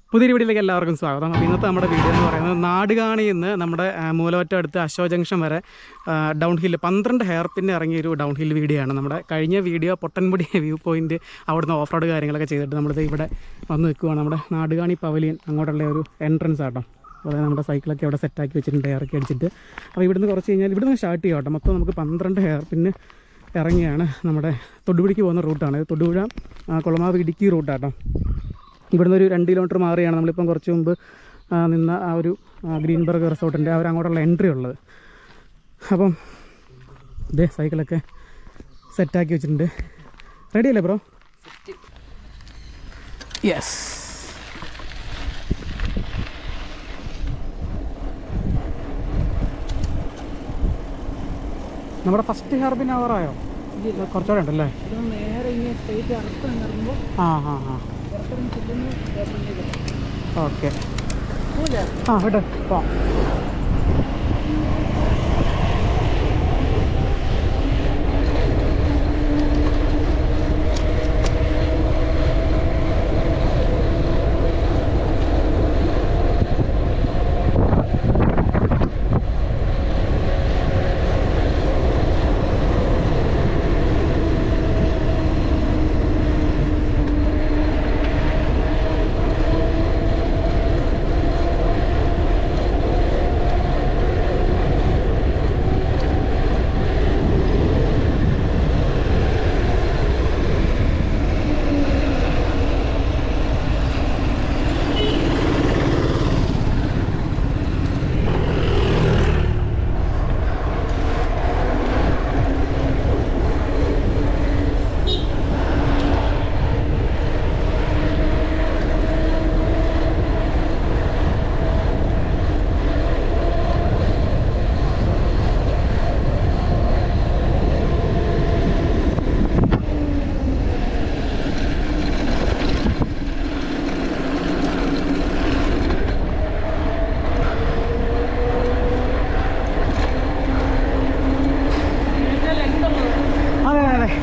പുതിയ വീഡിയോയിലേക്ക് എല്ലാവർക്കും സ്വാഗതം അപ്പോൾ ഇന്നത്തെ നമ്മുടെ വീഡിയോ എന്ന് പറയുന്നത് നാടുകാണിയിൽ നിന്ന് നമ്മുടെ ആ, മൂലവറ്റം അടുത്ത് അശോ ജംഗ്ഷൻ വരെ ഡൗൺ ഹില്ല് പന്ത്രണ്ട് ഹെയർ പിന്ന് ഇറങ്ങിയ ഒരു ഡൗൺ ഹിൽ വീഡിയോ ആണ് നമ്മുടെ കഴിഞ്ഞ വീഡിയോ പൊട്ടൻമുടി വ്യൂ പോയിന്റ് അവിടുന്ന് ഓഫ് റോഡ് കാര്യങ്ങളൊക്കെ ചെയ്തിട്ട് നമ്മളിത് ഇവിടെ വന്ന് നിൽക്കുവാണ് നമ്മുടെ നാടുകാണി പവലിയൻ അങ്ങോട്ടുള്ള ഒരു എൻട്രൻസ് ആട്ടോ അതായത് നമ്മുടെ സൈക്കിളൊക്കെ അവിടെ സെറ്റാക്കി വെച്ചിട്ടുണ്ട് ഇറക്കി അടിച്ചിട്ട് അപ്പോൾ ഇവിടുന്ന് കുറച്ച് കഴിഞ്ഞാൽ ഇവിടുന്ന് സ്റ്റാർട്ട് ചെയ്യാം കേട്ടോ മൊത്തം നമുക്ക് പന്ത്രണ്ട് ഹെയർ പിന്ന് ഇറങ്ങിയാണ് നമ്മുടെ തൊടുപുഴയ്ക്ക് പോകുന്ന റൂട്ടാണ് ഇത് തൊടുപുഴ ആ, കുളമാവ് ഇടുക്കി റൂട്ടാട്ടോ ഇവിടുന്ന് ഒരു രണ്ട് കിലോമീറ്റർ മാറിയാണ് നമ്മളിപ്പം കുറച്ച് മുമ്പ് ആ, നിന്ന ആ ഒരു ആ, ഗ്രീൻബർഗ് റിസോർട്ടിൻ്റെ ആ ഒരു അങ്ങോട്ടുള്ള എൻട്രി ഉള്ളത് അപ്പം ഇതേ സൈക്കിളൊക്കെ സെറ്റാക്കി വെച്ചിട്ടുണ്ട് റെഡി അല്ലേ ബ്രോ യെസ് നമ്മുടെ ഫസ്റ്റ് ഹെയർ പിൻ അവറായോ കുറച്ചുകൂടെ ഉണ്ടല്ലേ നേരെ ഇങ്ങനെ സ്ട്രേറ്റ് അറുത്ത് ഇറങ്ങുമ്പോൾ ആ ആ ആ പുറത്തിറങ്ങി ചെല്ലുന്ന ഓക്കെ ആ വിട്ടെ പോവാം അതെ അതെ അതെ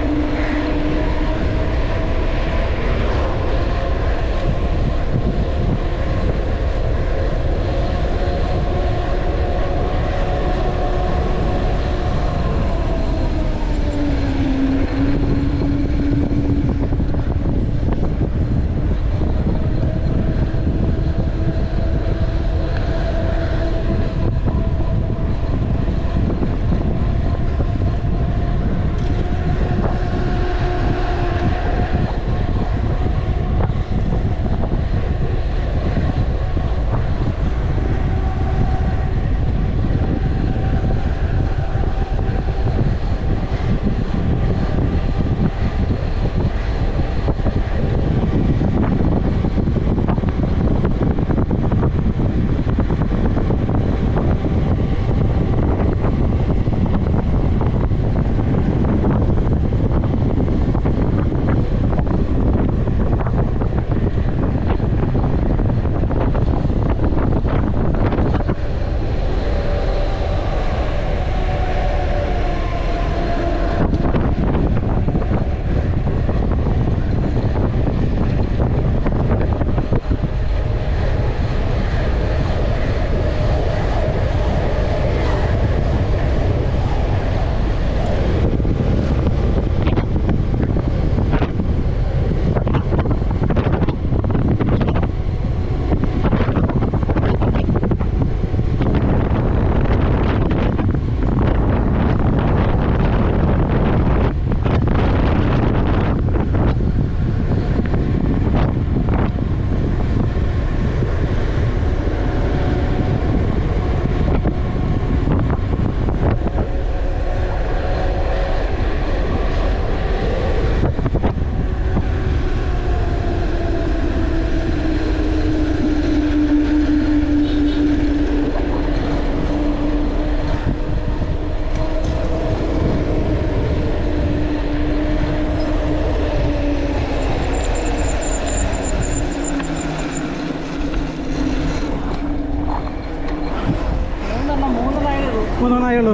മൂന്നെണ്ണം മൂന്നെണ്ണമായുള്ളൂ മൂന്നെണ്ണായുള്ളൂ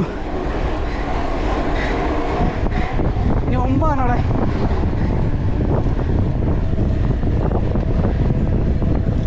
ഇനി ഒമ്പതാണ് അവിടെ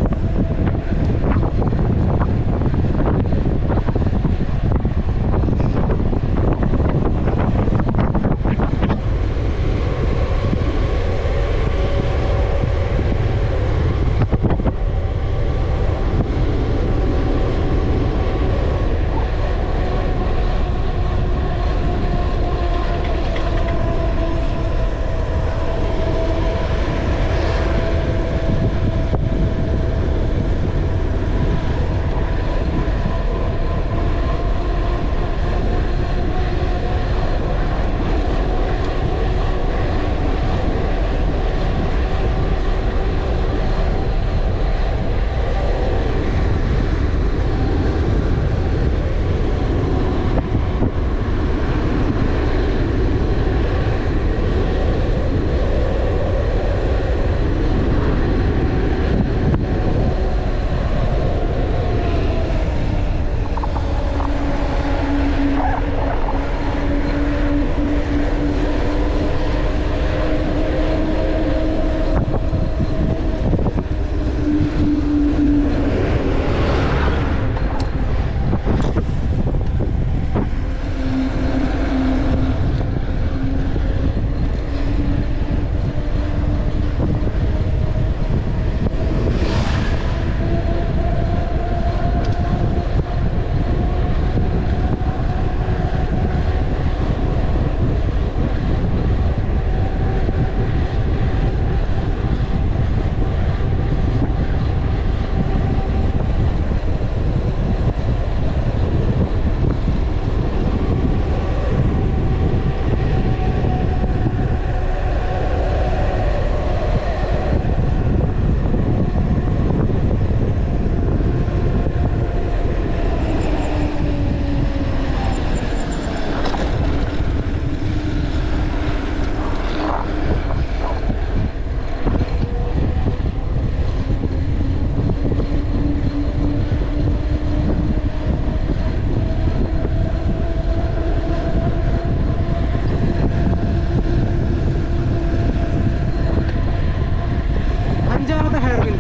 ഹെയർ പിൻ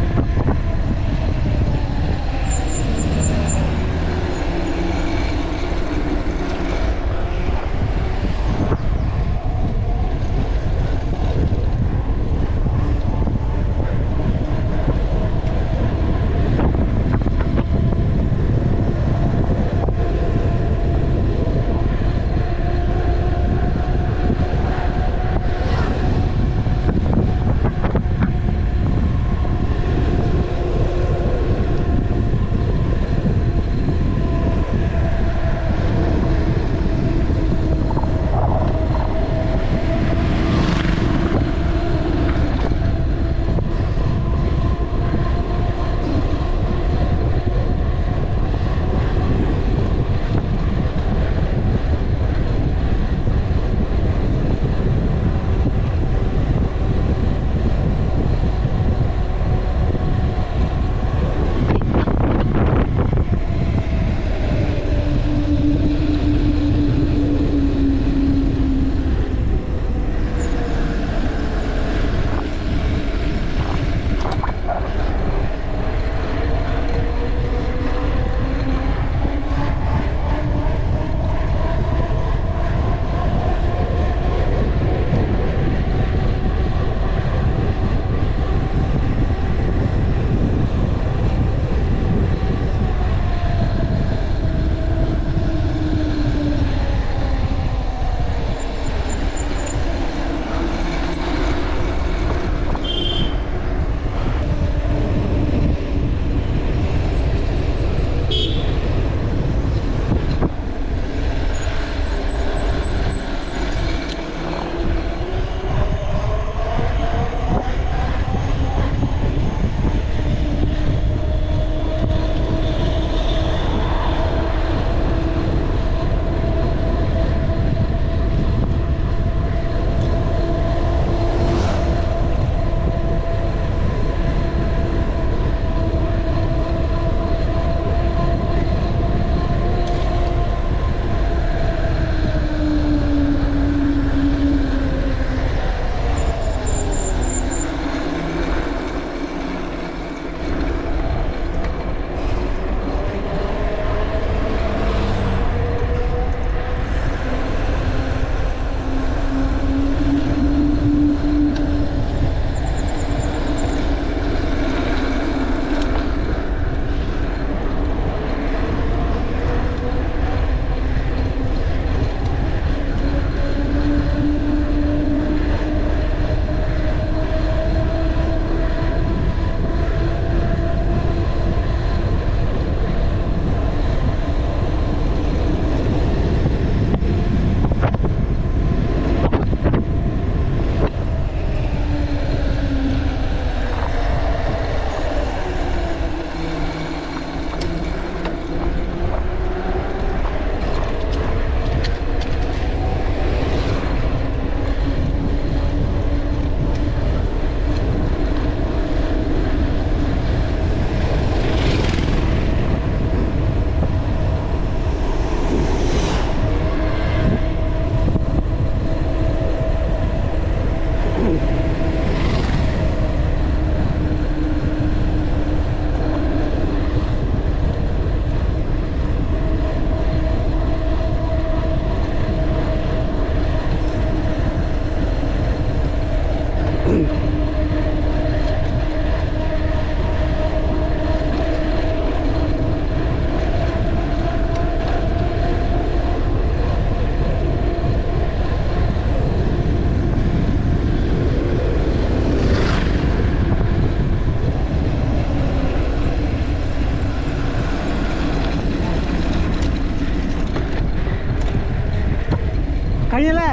കഴിഞ്ഞല്ലേ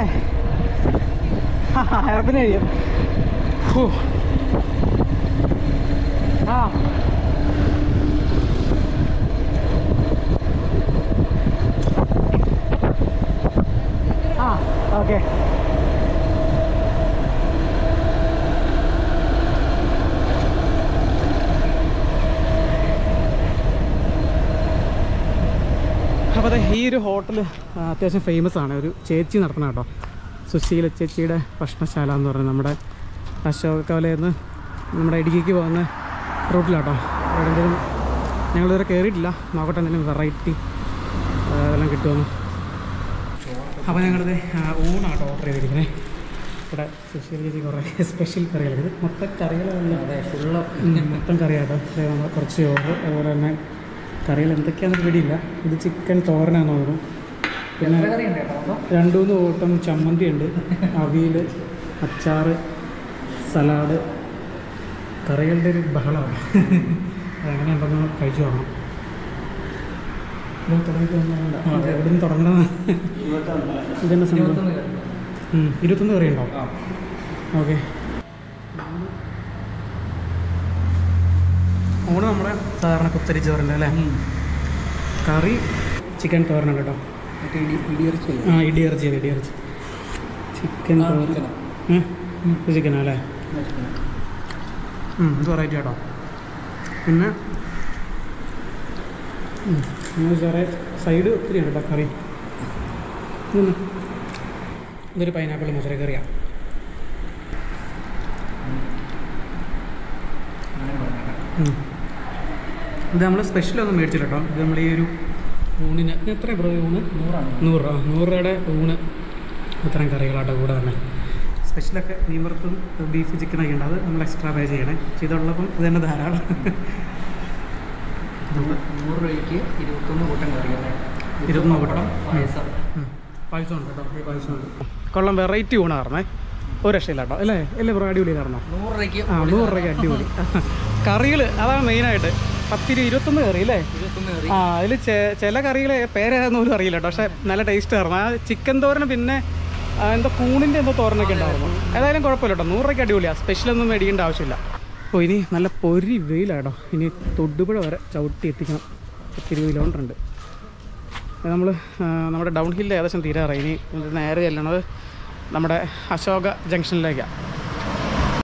ഹെയർപ്പിന് കഴിയും ഹോ. ആ ആ ഓക്കെ അപ്പോൾ അതെ ഈ ഒരു ഹോട്ടൽ അത്യാവശ്യം ഫേമസ് ആണ് ഒരു ചേച്ചി നടത്തണം കേട്ടോ സുശീല ചേച്ചിയുടെ ഭക്ഷണശാല എന്ന് പറയുന്നത് നമ്മുടെ അശോക കവലയിൽ നിന്ന് നമ്മുടെ ഇടുക്കിക്ക് പോകുന്ന റൂട്ടിലാട്ടോ അവിടെ എന്തെങ്കിലും ഞങ്ങളിതുവരെ കയറിയിട്ടില്ല നോക്കട്ടെ എന്തെങ്കിലും വെറൈറ്റി അതെല്ലാം കിട്ടുമെന്ന് അപ്പോൾ ഞങ്ങളിത് ഊണാട്ടോ ഓർഡർ ചെയ്തിരിക്കുന്നത് ഇവിടെ സുശീൽ ചേച്ചി കുറേ സ്പെഷ്യൽ കറികൾ ഇത് മൊത്തം കറികളല്ല അതെ ഫുള്ള് മൊത്തം കറിയാട്ടോ അതായത് നമ്മൾ കുറച്ച് ചോറ് അതുപോലെ തന്നെ കറികൾ എന്തൊക്കെയാണെന്ന് പിടിയില്ല ഇത് ചിക്കൻ തോരനാന്ന് തോന്നുന്നു പിന്നെ കറി ഉണ്ട് കേട്ടോ അപ്പോൾ രണ്ട് മൂന്ന് കൂട്ടം ചമ്മന്തി ഉണ്ട് അവിയൽ അച്ചാറ് സലാഡ് കറികളുടെ ഒരു ബഹളമാണ് അതെങ്ങനെയുണ്ടെന്ന് കഴിച്ചു നോക്കണം ഇത് തുടങ്ങി തോന്നുന്നുണ്ട് എവിടെ നിന്ന് തുടങ്ങണം ഇതെന്നെ സംഭവം ഇരുപത്തൊന്ന് കറി ഉം, ഇരുപത്തൊന്ന് കറി ഉണ്ടോ ആ ഓക്കെ ഊണ് നമ്മുടെ സാധാരണ കുത്തരി ചോറുണ്ട് അല്ലേ കറി ചിക്കൻ തോരനുണ്ട് കേട്ടോ മറ്റേ ഇടി ഇടിയിറച്ചി ആ ഇടിയിറച്ചി അതെ ഇടിയിറച്ചി ചിക്കൻ ആ, തോരൻ ചിക്കനാ. ഇത് ചിക്കനാ അല്ലേ ഉം, ഇത് വെറൈറ്റി കേട്ടോ പിന്നെ ഉം, പിന്നെ വേറെ സൈഡ് ഒത്തിരി ഉണ്ട് കേട്ടോ കറി ഇതൊന്ന് ഇതൊരു പൈനാപ്പിൾ മധുര കറിയാണ് ഉം. ഇത് നമ്മൾ സ്പെഷ്യലൊന്നും മേടിച്ചില്ല കേട്ടോ ഇത് നമ്മൾ ഈ ഒരു ഊണിന് ഇത് എത്ര ബ്രോ ഈ ഊണ് നൂറാണ് നൂറ് രൂപ നൂറ് രൂപയുടെ ഊണ് ഇത്രയും കറികളാട്ടോ കൂടെ തന്നെ സ്പെഷ്യലൊക്കെ മീൻ വറുത്തും ബീഫ് ചിക്കനൊക്കെ ഉണ്ട് അത് നമ്മൾ എക്സ്ട്രാ പേ ചെയ്യണേ പക്ഷേ ഇതുള്ളപ്പം ഇത് തന്നെ ധാരാളം നൂറ് രൂപയ്ക്ക് ഇരുപത്തൊന്ന് കൂട്ടം കറി അല്ലേ ഇരുപത്തൊന്ന് കൂട്ടം. പായസം ഉം. പായസം ഉണ്ട് കേട്ടോ ഈ പായസം ഉണ്ട് കൊള്ളാം വെറൈറ്റി ഊണായിരുന്നേ ഒരു രക്ഷയില്ല കേട്ടോ അല്ലേ അല്ലേ ബ്രോ അടിപൊളി കാരണം നൂറ് രൂപയ്ക്ക് ആ നൂറ് രൂപയ്ക്ക് അടിപൊളി കറികൾ അതാണ് മെയിനായിട്ട് പത്തിരി ഇരുപത്തൊന്ന് കറി അല്ലേ ഇരുപത്തൊന്ന് കറി ആ അതിൽ ചില കറികൾ പേരേതാണെന്ന് പോലും അറിയില്ല കേട്ടോ പക്ഷേ നല്ല ടേസ്റ്റ് ആയിരുന്നു ആ ചിക്കൻ തോരന് പിന്നെ ആ, എന്തോ കൂണിൻ്റെ എന്തോ തോരനൊക്കെ ഉണ്ടായിരുന്നു ഏതായാലും കുഴപ്പമില്ല കേട്ടോ നൂറ് രൂപയ്ക്ക് അടിപൊളിയാണ് സ്പെഷ്യലൊന്നും മേടിക്കേണ്ട ആവശ്യമില്ല അപ്പോൾ ഇനി നല്ല പൊരി വെയിലാട്ടോ ഇനി തൊടുപുഴ വരെ ചവിട്ടി എത്തിക്കണം പത്തിരുപത് കിലോമീറ്റർ ഉണ്ട് നമ്മൾ നമ്മുടെ ഡൗൺ ഹില്ല് ഏകദേശം തീരാറായി ഇനി ഇത് നേരെ ചെല്ലണത് നമ്മുടെ അശോക ജംഗ്ഷനിലേക്കാണ്